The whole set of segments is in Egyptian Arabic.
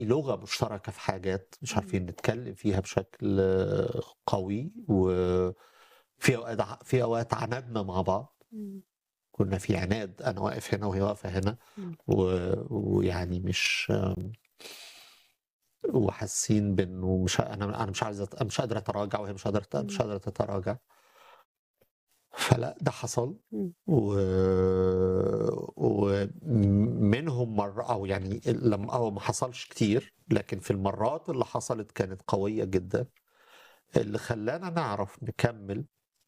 لغة مشتركة في حاجات مش عارفين نتكلم فيها بشكل آه، قوي وفي اوقات في اوقات عندنا مع بعض مم. كنا في عناد انا واقف هنا وهي واقفه هنا مم. و- ويعني مش وحاسين بانه مش انا انا مش عايز أت- مش قادر اتراجع وهي مش قادره مش قادره تتراجع فلا ده حصل مم. و... ومنهم مرة أو يعني لما أو ما حصلش كتير لكن في المرات اللي حصلت كانت قوية جدا اللي خلانا نعرف نكمل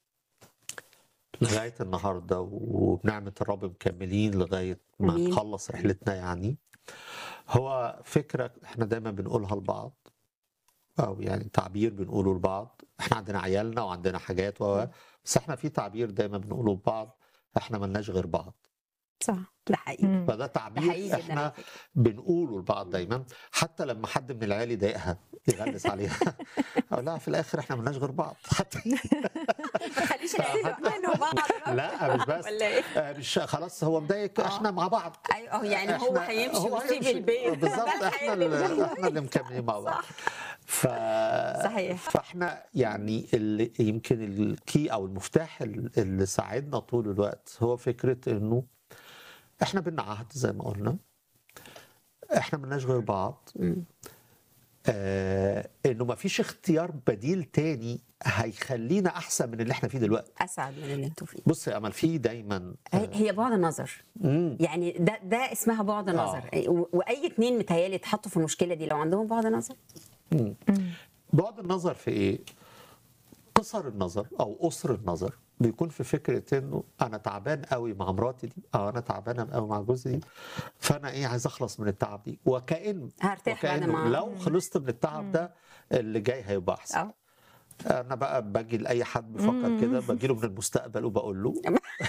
لغاية النهاردة وبنعمة الرب مكملين لغاية ما أمين. نخلص رحلتنا يعني هو فكرة احنا دايما بنقولها لبعض أو يعني تعبير بنقوله لبعض احنا عندنا عيالنا وعندنا حاجات و بس احنا في تعبير دايما بنقوله لبعض احنا ملناش غير بعض صح ده حقيقي مم. فده ده تعبير حقيقي جدا على احنا فكرة. بنقوله لبعض دايما حتى لما حد من العيال يضايقها يغلس عليها اقول لها في الاخر احنا ملناش غير بعض حتى ما تخليش العيال يؤمنوا بعض لا مش بس ولا ايه؟ آه، مش خلاص هو مضايق آه. احنا مع بعض ايوه أه، يعني هو إحنا- هيمشي هو ويسيب هيمشي. البيت بالظبط ده احنا الحياة اللي اللي- احنا اللي مكملين مع بعض صح ف... صحيح. فاحنا يعني اللي يمكن الكي او المفتاح اللي ساعدنا طول الوقت هو فكره انه احنا بينا عهد زي ما قلنا احنا ملناش غير بعض مم. آه انه ما فيش اختيار بديل تاني هيخلينا احسن من اللي احنا فيه دلوقتي اسعد من اللي انتوا فيه بص يا امل في دايما هي هي بعد النظر مم. يعني ده ده اسمها بعد نظر و- واي اتنين متهيألي اتحطوا في المشكله دي لو عندهم بعد نظر مم. بعد النظر في ايه؟ قصر النظر او قصر النظر بيكون في فكره انه انا تعبان قوي مع مراتي دي او انا تعبانه قوي مع جوزي دي فانا ايه عايز اخلص من التعب دي وكأن هرتاح بعد وكأنه ما لو خلصت من التعب ده اللي جاي هيبقى احسن اه انا بقى باجي لاي حد بيفكر كده باجي له من المستقبل وبقول له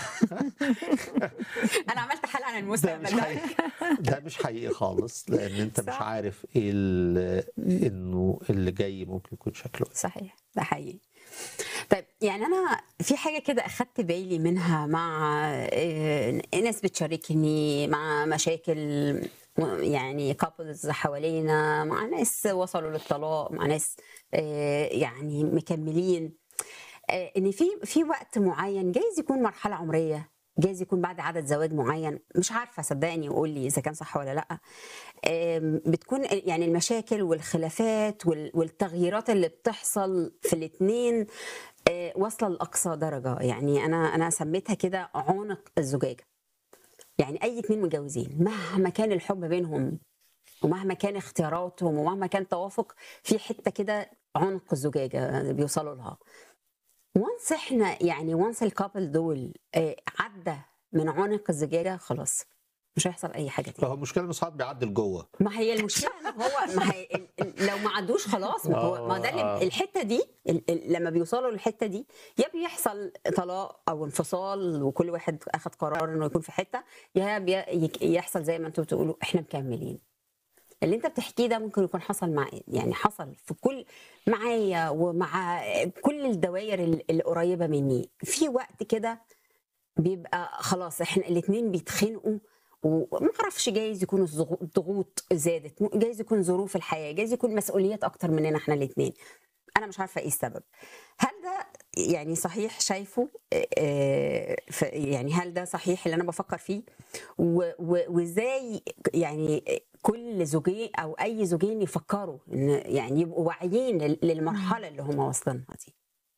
انا عملت حلقه عن ده المستقبل مش ده حقيقي ده مش حقيقي خالص لان انت مش صح. عارف ايه ال- انه اللي جاي ممكن يكون شكله إيه. صحيح ده حقيقي طيب يعني انا في حاجه كده اخدت بالي منها مع آه، ناس بتشاركني مع مشاكل يعني كابلز حوالينا مع ناس وصلوا للطلاق مع ناس آه، يعني مكملين آه، ان في في وقت معين جايز يكون مرحله عمريه جايز يكون بعد عدد زواج معين مش عارفه صدقني وقول لي اذا كان صح ولا لا آم، بتكون يعني المشاكل والخلافات وال- والتغييرات اللي بتحصل في الاثنين واصله لاقصى درجه يعني انا انا سميتها كده عنق الزجاجه يعني اي اتنين متجوزين مهما كان الحب بينهم ومهما كان اختياراتهم ومهما كان توافق في حته كده عنق الزجاجه بيوصلوا لها وانس احنا يعني وانس الكابل دول آه، عدى من عنق الزجاجه خلاص مش هيحصل اي حاجه تاني فهو المشكله انه ساعات بيعدي لجوه ما هي المشكله ان هو ما هي ال- ال- لو ما عدوش خلاص ما هو ما ده اللي- آه. الحته دي ال- ال- لما بيوصلوا للحته دي يا بيحصل طلاق او انفصال وكل واحد اخذ قرار انه يكون في حته يا بي- يك- يحصل زي ما انتم بتقولوا احنا مكملين اللي انت بتحكيه ده ممكن يكون حصل مع يعني حصل في كل معايا ومع كل الدوائر ال- القريبه مني في وقت كده بيبقى خلاص احنا الاثنين بيتخنقوا وما اعرفش جايز يكون الضغو- الضغوط زادت م- جايز يكون ظروف الحياه جايز يكون مسؤوليات اكتر مننا احنا الاثنين انا مش عارفه ايه السبب هل ده يعني صحيح شايفه آه، ف- يعني هل ده صحيح اللي انا بفكر فيه و- و- وازاي يعني كل زوجين او اي زوجين يفكروا ان يعني يبقوا واعيين لل- للمرحله اللي هم واصلينها دي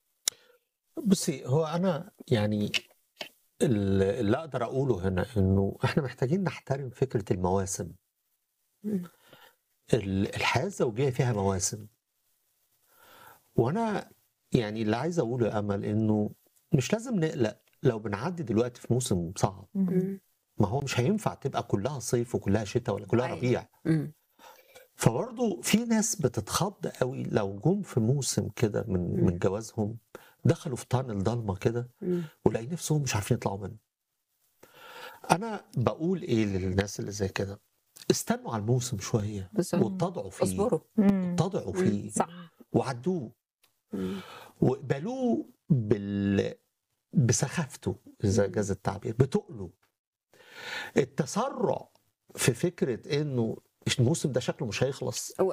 بصي هو انا يعني ال- اللي اقدر اقوله هنا انه احنا محتاجين نحترم فكره المواسم مم. ال- الحياه الزوجيه فيها مواسم وانا يعني اللي عايز اقوله يا امل انه مش لازم نقلق لو بنعدي دلوقتي في موسم صعب مم. ما هو مش هينفع تبقى كلها صيف وكلها شتاء ولا كلها أيوة. ربيع مم. فبرضه في ناس بتتخض قوي لو جم في موسم كده من مم. من جوازهم دخلوا في طن ضلمه كده مم. ولاقي نفسهم مش عارفين يطلعوا منه. انا بقول ايه للناس اللي زي كده؟ استنوا على الموسم شويه بالظبط. واتضعوا فيه اصبروا مم. اتضعوا مم. فيه صح وعدوه مم. واقبلوه بال بسخافته اذا جاز التعبير بتقله التسرع في فكره انه الموسم ده شكله مش هيخلص